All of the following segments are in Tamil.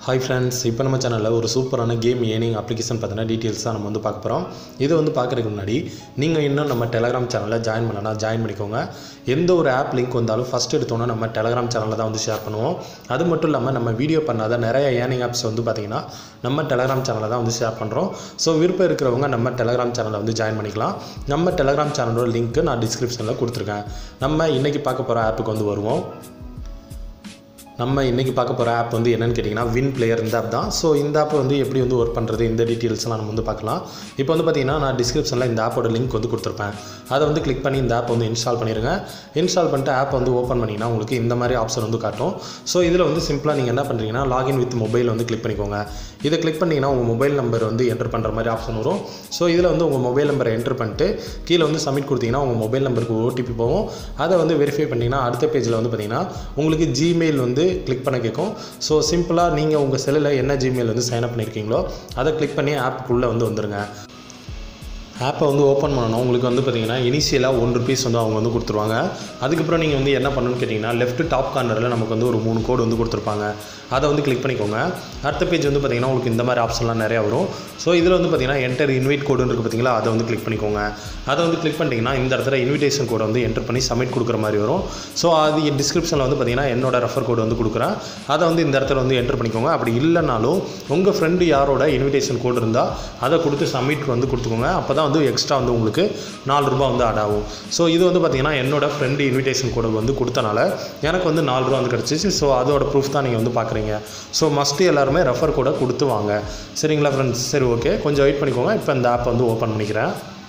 ஹாய் ஃப்ரெண்ட்ஸ் இப்போ நம்ம சேனலில் ஒரு சூப்பரான கேம் ஏர்னிங் அப்ளிகேஷன் பார்த்தீங்கன்னா டீட்டெயில்ஸ் தான் நம்ம வந்து பார்க்க போகிறோம் இது வந்து பார்க்குறதுக்கு முன்னாடி நீங்கள் இன்னும் நம்ம டெலகிராம் சேனலில் ஜாயின் பண்ணலன்னா ஜாயின் பண்ணிக்கோங்க எந்த ஒரு ஆப் லிங்க் வந்தாலும் ஃபஸ்ட் எடுத்தோன்னே நம்ம டெலகிராம் சேனலில் தான் வந்து ஷேர் பண்ணுவோம் அது மட்டும் இல்லாமல் நம்ம வீடியோ பண்ணாத நிறைய ஏர்னிங் ஆப்ஸ் வந்து பார்த்திங்கன்னா நம்ம டெலகிராம் சேனலில் தான் வந்து ஷேர் பண்ணுறோம் ஸோ விருப்பம் இருக்கிறவங்க நம்ம டெலகிராம் சேனலில் வந்து ஜாயின் பண்ணிக்கலாம் நம்ம டெலகிராம் சேனலோட லிங்க்கு நான் டிஸ்கிரிப்ஷனில் கொடுத்துருக்கேன் நம்ம இன்றைக்கி பார்க்க போகிற ஆப்புக்கு வந்து வருவோம் நம்ம இன்றைக்கி பார்க்க போகிற ஆப் வந்து என்னென்னு கேட்டிங்கன்னா வின் பிளேயர் இந்த ஆப் தான் ஸோ இந்த ஆப் வந்து எப்படி வந்து ஒர்க் பண்ணுறது இந்த டீட்டெயில்ஸ்லாம் நம்ம வந்து பார்க்கலாம் இப்போ வந்து பார்த்திங்கன்னா நான் டிஸ்கிரிப்ஷனில் இந்த ஆப்போட லிங்க் வந்து கொடுத்துருப்பேன் அதை வந்து கிளிக் பண்ணி இந்த ஆப் வந்து இன்ஸ்டால் பண்ணிடுங்க இன்ஸ்டால் பண்ணிட்டு ஆப் வந்து ஓப்பன் பண்ணிங்கன்னா உங்களுக்கு இந்த மாதிரி ஆப்ஷன் வந்து காட்டும் ஸோ இதில் வந்து சிம்பிளாக நீங்கள் என்ன பண்ணுறீங்கன்னா லாகின் வித் மொபைல் வந்து கிளிக் பண்ணிக்கோங்க இதை கிளிக் பண்ணிங்கன்னா உங்கள் மொபைல் நம்பர் வந்து என்டர் பண்ணுற மாதிரி ஆப்ஷன் வரும் ஸோ இதில் வந்து உங்கள் மொபைல் நம்பரை என்டர் பண்ணிட்டு கீழே வந்து சப்மிட் கொடுத்தீங்கன்னா உங்கள் மொபைல் நம்பருக்கு ஓடிபி போகும் அதை வந்து வெரிஃபை பண்ணிங்கன்னா அடுத்த பேஜில் வந்து பார்த்தீங்கன்னா உங்களுக்கு ஜிமெயில் வந்து கிளிக் பண்ண கேட்கும் ஸோ சிம்பிளாக நீங்கள் உங்கள் செல்லில் என்ன ஜிமெயில் வந்து சைன் அப் பண்ணியிருக்கீங்களோ அதை கிளிக் பண்ணி ஆப்புக்குள்ளே வந்து வந்துருங்க ஆப்பை வந்து ஓப்பன் பண்ணணும் உங்களுக்கு வந்து பார்த்தீங்கன்னா இனிஷியலாக ஒன் ருபீஸ் வந்து அவங்க வந்து கொடுத்துருவாங்க அதுக்கப்புறம் நீங்கள் வந்து என்ன பண்ணணும்னு கேட்டிங்கன்னா லெஃப்ட் டாப் கார்னரில் நமக்கு வந்து ஒரு மூணு கோடு வந்து கொடுத்துருப்பாங்க அதை வந்து கிளிக் பண்ணிக்கோங்க அடுத்த பேஜ் வந்து பார்த்தீங்கன்னா உங்களுக்கு இந்த மாதிரி ஆப்ஷன்லாம் நிறையா வரும் ஸோ இதில் வந்து பார்த்தீங்கன்னா என்டர் இன்வைட் கோடுன்னு இருக்குது பார்த்தீங்களா அதை வந்து கிளிக் பண்ணிக்கோங்க அதை வந்து கிளிக் பண்ணிட்டீங்கன்னா இந்த இடத்துல இன்விடேஷன் கோடை வந்து என்டர் பண்ணி சப்மிட் கொடுக்குற மாதிரி வரும் ஸோ அது டிஸ்கிரிப்ஷனில் வந்து பார்த்தீங்கன்னா என்னோட ரெஃபர் கோடு வந்து கொடுக்குறேன் அதை வந்து இந்த இடத்துல வந்து என்டர் பண்ணிக்கோங்க அப்படி இல்லைனாலும் உங்கள் ஃப்ரெண்டு யாரோட இன்விடேஷன் கோடு இருந்தால் அதை கொடுத்து சப்மிட் வந்து கொடுத்துக்கோங்க அப்போ தான் வந்து எக்ஸ்ட்ரா வந்து உங்களுக்கு நாலு ரூபா வந்து ஆட் ஆகும் ஸோ இது வந்து பார்த்தீங்கன்னா என்னோட ஃப்ரெண்டு இன்விடேஷன் கோடு வந்து கொடுத்தனால எனக்கு வந்து நாலு ரூபா வந்து கிடச்சிச்சு ஸோ அதோட ப்ரூஃப் தான் நீங்கள் வந்து பார்க்குறீங்க ஸோ மஸ்ட்டு எல்லாருமே ரெஃபர் கோடை கொடுத்து வாங்க சரிங்களா ஃப்ரெண்ட்ஸ் சரி ஓகே கொஞ்சம் வெயிட் பண்ணிக்கோங்க இப்போ இந்த ஆப் வந்து ஓப்பன் பண்ணிக்கிறேன்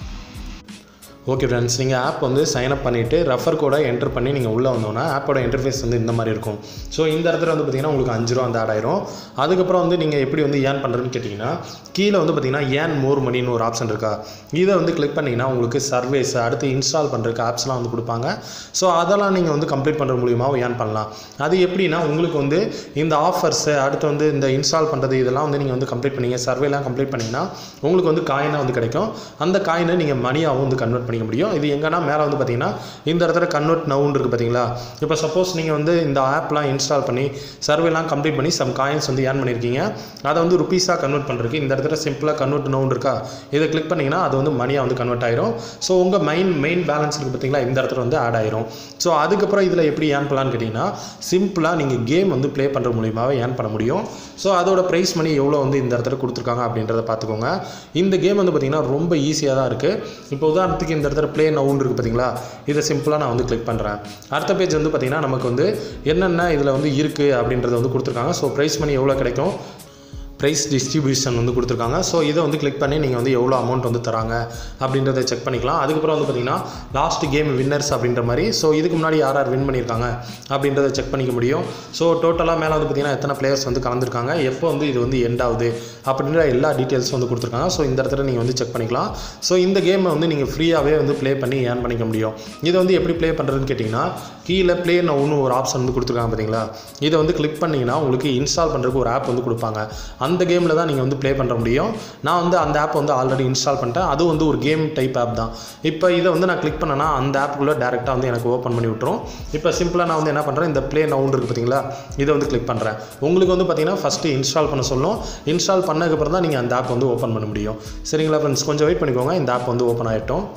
ஓகே ஃப்ரெண்ட்ஸ் நீங்கள் ஆப் வந்து சைன் அப் பண்ணிவிட்டு ரெஃபர் கோடை என்டர் பண்ணி நீங்கள் உள்ளே வந்தோன்னா ஆப்போட இன்டர்ஃபேஸ் வந்து இந்த மாதிரி இருக்கும் ஸோ இந்த இடத்துல வந்து பார்த்தீங்கன்னா உங்களுக்கு அஞ்சு ரூபா வந்து ஆட் ஆயிரும் அதுக்கப்புறம் வந்து நீங்கள் எப்படி வந்து ஏன் பண்ணுறதுன்னு கேட்டிங்கன்னா கீழே வந்து பார்த்தீங்கன்னா ஏன் மோர் மணின்னு ஒரு ஆப்ஷன் இருக்கா இதை வந்து கிளிக் பண்ணிங்கன்னா உங்களுக்கு சர்வேஸ் அடுத்து இன்ஸ்டால் பண்ணுறதுக்கு ஆப்ஸ்லாம் வந்து கொடுப்பாங்க ஸோ அதெல்லாம் நீங்கள் வந்து கம்ப்ளீட் பண்ணுற மூலியமாக ஏன் பண்ணலாம் அது எப்படின்னா உங்களுக்கு வந்து இந்த ஆஃபர்ஸு அடுத்து வந்து இந்த இன்ஸ்டால் பண்ணுறது இதெல்லாம் வந்து நீங்கள் வந்து கம்ப்ளீட் பண்ணீங்க சர்வேலாம் கம்ப்ளீட் பண்ணிங்கன்னா உங்களுக்கு வந்து காயினாக வந்து கிடைக்கும் அந்த காயினை நீங்கள் மணியாகவும் வந்து கன்வெர்ட் பண்ணிக்க முடியும் இது எங்கன்னா மேலே வந்து பார்த்தீங்கன்னா இந்த இடத்துல கன்வெர்ட் நவுன் இருக்குது பார்த்தீங்களா இப்போ சப்போஸ் நீங்கள் வந்து இந்த ஆப்லாம் இன்ஸ்டால் பண்ணி சர்வேலாம் கம்ப்ளீட் பண்ணி சம் காயின்ஸ் வந்து ஏர்ன் பண்ணியிருக்கீங்க அதை வந்து ருபீஸாக கன்வெர்ட் பண்ணுறதுக்கு இந்த இடத்துல சிம்பிளாக கன்வெர்ட் நவுன் இருக்கா இதை கிளிக் பண்ணிங்கன்னா அது வந்து மணியாக வந்து கன்வெர்ட் ஆயிரும் ஸோ உங்கள் மெயின் மெயின் பேலன்ஸ் இருக்குது பார்த்தீங்களா இந்த இடத்துல வந்து ஆட் ஆயிரும் ஸோ அதுக்கப்புறம் இதில் எப்படி ஏர்ன் பண்ணலான்னு கேட்டிங்கன்னா சிம்பிளாக நீங்கள் கேம் வந்து ப்ளே பண்ணுற மூலியமாகவே ஏர்ன் பண்ண முடியும் ஸோ அதோட ப்ரைஸ் மணி எவ்வளோ வந்து இந்த இடத்துல கொடுத்துருக்காங்க அப்படின்றத பார்த்துக்கோங்க இந்த கேம் வந்து பார்த்திங்கன்னா ரொம்ப ஈஸியாக தான் இருக்குது இப்போ உதாரணத்துக்கு இந்த இடத்துல ப்ளே நவுன் இருக்குது பார்த்தீங்களா இதை சிம்பிளாக நான் வந்து கிளிக் பண்ணுறேன் அடுத்த பேஜ் வந்து பார்த்திங்கன்னா நமக்கு வந்து என்னென்ன இதில் வந்து இருக்குது அப்படின்றத வந்து கொடுத்துருக்காங்க ஸோ ப்ரைஸ் மணி எவ்வளோ கிடைக்கும் ப்ரைஸ் டிஸ்ட்ரிபியூஷன் வந்து கொடுத்துருக்காங்க ஸோ இதை வந்து கிளிக் பண்ணி நீங்கள் வந்து எவ்வளோ அமௌண்ட் வந்து தராங்க அப்படின்றத செக் பண்ணிக்கலாம் அதுக்கப்புறம் வந்து பார்த்தீங்கன்னா லாஸ்ட் கேம் வின்னர்ஸ் அப்படின்ற மாதிரி ஸோ இதுக்கு முன்னாடி யார் யார் வின் பண்ணியிருக்காங்க அப்படின்றத செக் பண்ணிக்க முடியும் ஸோ டோட்டலாக மேலே வந்து பார்த்தீங்கன்னா எத்தனை பிளேயர்ஸ் வந்து கலந்துருக்காங்க எப்போ வந்து இது வந்து எண்ட் ஆகுது அப்படின்ற எல்லா டீட்டெயில்ஸும் வந்து கொடுத்துருக்காங்க ஸோ இந்த இடத்துல நீங்கள் வந்து செக் பண்ணிக்கலாம் ஸோ இந்த கேமை வந்து நீங்கள் ஃப்ரீயாகவே வந்து ப்ளே பண்ணி ஏர்ன் பண்ணிக்க முடியும் இதை வந்து எப்படி ப்ளே பண்ணுறதுன்னு கேட்டிங்கன்னா கீழே ப்ளே ஒன்று ஒரு ஆப்ஷன் வந்து கொடுத்துருக்காங்க பார்த்தீங்களா இதை வந்து கிளிக் பண்ணிங்கன்னா உங்களுக்கு இன்ஸ்டால் பண்ணுறதுக்கு ஒரு ஆப் வந்து கொடுப்பாங்க அந்த கேமில் தான் நீங்கள் வந்து ப்ளே பண்ண முடியும் நான் வந்து அந்த ஆப் வந்து ஆல்ரெடி இன்ஸ்டால் பண்ணிட்டேன் அது வந்து ஒரு கேம் டைப் ஆப் தான் இப்போ இதை வந்து நான் கிளிக் பண்ணேன்னா அந்த ஆப்புக்குள்ளே டேரெக்டாக வந்து எனக்கு ஓப்பன் பண்ணி விட்டுரும் இப்போ சிம்பிளாக நான் வந்து என்ன பண்ணுறேன் இந்த ப்ளே நவுன் இருக்குது பார்த்தீங்களா இதை வந்து கிளிக் பண்ணுறேன் உங்களுக்கு வந்து பார்த்தீங்கன்னா ஃபஸ்ட்டு இன்ஸ்டால் பண்ண சொல்லும் இன்ஸ்டால் பண்ணதுக்கப்புறம் தான் நீங்கள் அந்த ஆப் வந்து ஓப்பன் பண்ண முடியும் சரிங்களா ஃப்ரெண்ட்ஸ் கொஞ்சம் வெயிட் பண்ணிக்கோங்க இந்த ஆப் வந்து ஓப்பன் ஆகிட்டோம்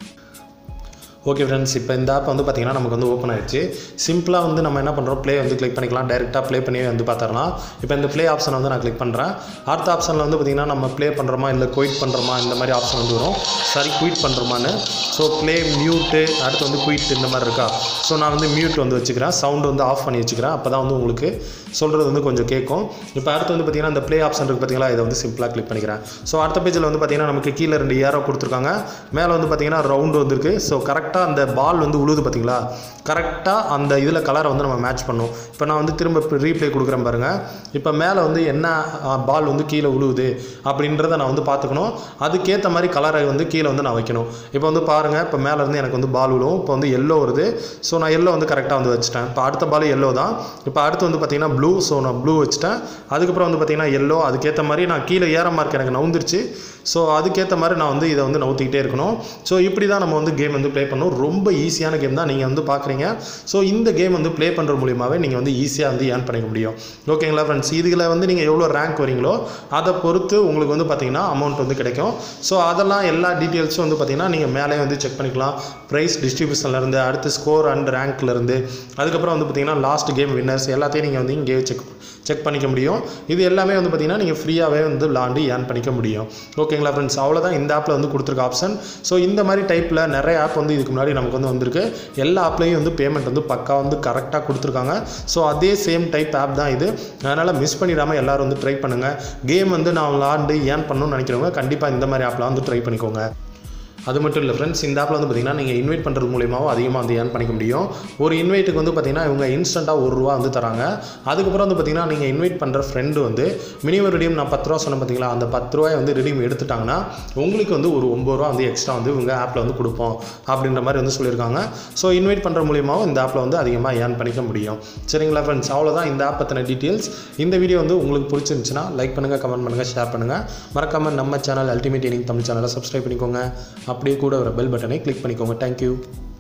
ஓகே ஃப்ரெண்ட்ஸ் இப்போ இந்த ஆப் வந்து பார்த்திங்கன்னா நமக்கு வந்து ஓப்பன் ஆயிடுச்சு சிம்பிளாக வந்து நம்ம என்ன பண்ணுறோம் ப்ளே வந்து கிளிக் பண்ணிக்கலாம் டேரெக்டாக ப்ளே பண்ணி வந்து பார்த்துடலாம் இப்போ இந்த ப்ளே ஆப்ஷனை வந்து நான் கிளிக் பண்ணுறேன் அடுத்த ஆப்ஷனில் வந்து பார்த்திங்கன்னா நம்ம ப்ளே பண்ணுறோமா இல்லை குயிட் பண்ணுறோமா இந்த மாதிரி ஆப்ஷன் வந்து வரும் சரி குயிட் பண்ணுறோமான்னு ஸோ ப்ளே மியூட்டு அடுத்து வந்து குயிட் இந்த மாதிரி இருக்கா ஸோ நான் வந்து மியூட் வந்து வச்சுக்கிறேன் சவுண்டு வந்து ஆஃப் பண்ணி வச்சுக்கிறேன் அப்போ தான் வந்து உங்களுக்கு சொல்கிறது வந்து கொஞ்சம் கேட்கும் இப்போ அடுத்து வந்து பார்த்திங்கன்னா இந்த ப்ளே ஆப்ஷன் இருக்குது பார்த்தீங்களா இதை வந்து சிம்பிளாக கிளிக் பண்ணிக்கிறேன் ஸோ அடுத்த பேஜில் வந்து பார்த்திங்கன்னா நமக்கு கீழே ரெண்டு ஏரோ கொடுத்துருக்காங்க மேலே வந்து பார்த்திங்கன்னா ரவுண்டு வந்துருக்கு ஸோ கரெக்டாக கரெக்டாக அந்த பால் வந்து உழுது பார்த்தீங்களா கரெக்டாக அந்த இதில் கலரை வந்து நம்ம மேட்ச் பண்ணும் இப்போ நான் வந்து திரும்ப ரீப்ளே கொடுக்குறேன் பாருங்கள் இப்போ மேலே வந்து என்ன பால் வந்து கீழே உழுவுது அப்படின்றத நான் வந்து பார்த்துக்கணும் அதுக்கேற்ற மாதிரி கலரை வந்து கீழே வந்து நான் வைக்கணும் இப்போ வந்து பாருங்கள் இப்போ மேலே இருந்து எனக்கு வந்து பால் விழுவும் இப்போ வந்து எல்லோ வருது ஸோ நான் எல்லோ வந்து கரெக்டாக வந்து வச்சுட்டேன் இப்போ அடுத்த பால் எல்லோ தான் இப்போ அடுத்து வந்து பார்த்திங்கன்னா ப்ளூ ஸோ நான் ப்ளூ வச்சுட்டேன் அதுக்கப்புறம் வந்து பார்த்திங்கன்னா எல்லோ அதுக்கேற்ற மாதிரி நான் கீழே ஏற மார்க் எனக்கு நவுந்துருச்சு ஸோ அதுக்கேற்ற மாதிரி நான் வந்து இதை வந்து நவுத்திக்கிட்டே இருக்கணும் ஸோ இப்படி தான் நம்ம வந்து கேம் வந்து ப்ளே பண்ணணும் ரொம்ப ஈஸியான கேம் தான் நீங்கள் வந்து பார்க்குறீங்க ஸோ இந்த கேம் வந்து ப்ளே பண்ணுற மூலியமாகவே நீங்கள் வந்து ஈஸியாக வந்து ஏர்ன் பண்ணிக்க முடியும் ஓகேங்களா ஃப்ரெண்ட்ஸ் இதில் வந்து நீங்கள் எவ்வளோ ரேங்க் வரீங்களோ அதை பொறுத்து உங்களுக்கு வந்து பார்த்தீங்கன்னா அமௌண்ட் வந்து கிடைக்கும் ஸோ அதெல்லாம் எல்லா டீட்டெயில்ஸும் வந்து பார்த்தீங்கன்னா நீங்கள் மேலே வந்து செக் பண்ணிக்கலாம் ப்ரைஸ் டிஸ்ட்ரிபியூஷன்லேருந்து அடுத்து ஸ்கோர் அண்ட் ரேங்க்லேருந்து அதுக்கப்புறம் வந்து பார்த்தீங்கன்னா லாஸ்ட் கேம் வின்னர்ஸ் எல்லாத்தையும் நீங்கள் வந்து இங்கே செக் செக் பண்ணிக்க முடியும் இது எல்லாமே வந்து பார்த்தீங்கன்னா நீங்கள் ஃப்ரீயாகவே வந்து விளாண்டு ஏர்ன் பண்ணிக்க முடியும் ஓகேங்களா ஃப்ரெண்ட்ஸ் அவ்வளோதான் இந்த ஆப்பில் வந்து கொடுத்துருக்க ஆப்ஷன் ஸோ இந்த மாதிரி டைப்பில் நிறைய ஆப் வந்து இதுக்கு முன்னாடி நமக்கு வந்து வந்திருக்கு எல்லா ஆப்லேயும் வந்து பேமெண்ட் வந்து பக்கா வந்து கரெக்டாக கொடுத்துருக்காங்க ஸோ அதே சேம் டைப் ஆப் தான் இது அதனால் மிஸ் பண்ணிடாமல் எல்லோரும் வந்து ட்ரை பண்ணுங்கள் கேம் வந்து நான் விளாண்டு ஏர்ன் பண்ணணும்னு நினைக்கிறவங்க கண்டிப்பாக இந்த மாதிரி ஆப்பில் வந்து ட்ரை பண்ணிக்கோங்க அது மட்டும் இல்லை ஃப்ரெண்ட்ஸ் இந்த ஆப்பில் வந்து பார்த்திங்கன்னா நீங்கள் இன்வைட் பண்ணுறது மூலியமாகவும் அதிகமாக வந்து ஏர்ன் பண்ணிக்க முடியும் ஒரு இன்வைட்டுக்கு வந்து பார்த்திங்கன்னா இவங்க இன்ஸ்டண்ட்டாக ஒரு ரூபா வந்து தராங்க அதுக்கப்புறம் வந்து பார்த்திங்கன்னா நீங்கள் இன்வைட் பண்ணுற ஃப்ரெண்டு வந்து மினிமம் ரெடியும் நான் பத்து ரூபா சொன்னேன் பார்த்தீங்களா அந்த பத்து ரூபாய் வந்து ரெடியும் எடுத்துட்டாங்கன்னா உங்களுக்கு வந்து ஒரு ஒம்பது ரூபா வந்து எக்ஸ்ட்ரா வந்து இவங்க ஆப்பில் வந்து கொடுப்போம் அப்படின்ற மாதிரி வந்து சொல்லியிருக்காங்க ஸோ இன்வைட் பண்ணுற மூலியமாகவும் இந்த ஆப்பில் வந்து அதிகமாக ஏர்ன் பண்ணிக்க முடியும் சரிங்களா ஃப்ரெண்ட்ஸ் அவ்வளோதான் இந்த ஆப் பற்றின டீட்டெயில்ஸ் இந்த வீடியோ வந்து உங்களுக்கு பிடிச்சிருந்துச்சுன்னா லைக் பண்ணுங்கள் கமெண்ட் பண்ணுங்கள் ஷேர் பண்ணுங்கள் மறக்காமல் நம்ம சேனல் அல்டிமேட் ஏனிங் தமிழ் சேனலை சப்ஸ்கிரைப் பண்ணிக்கோங்க அப்படியே கூட ஒரு பெல் பட்டனை கிளிக் பண்ணிக்கோங்க தேங்க்யூ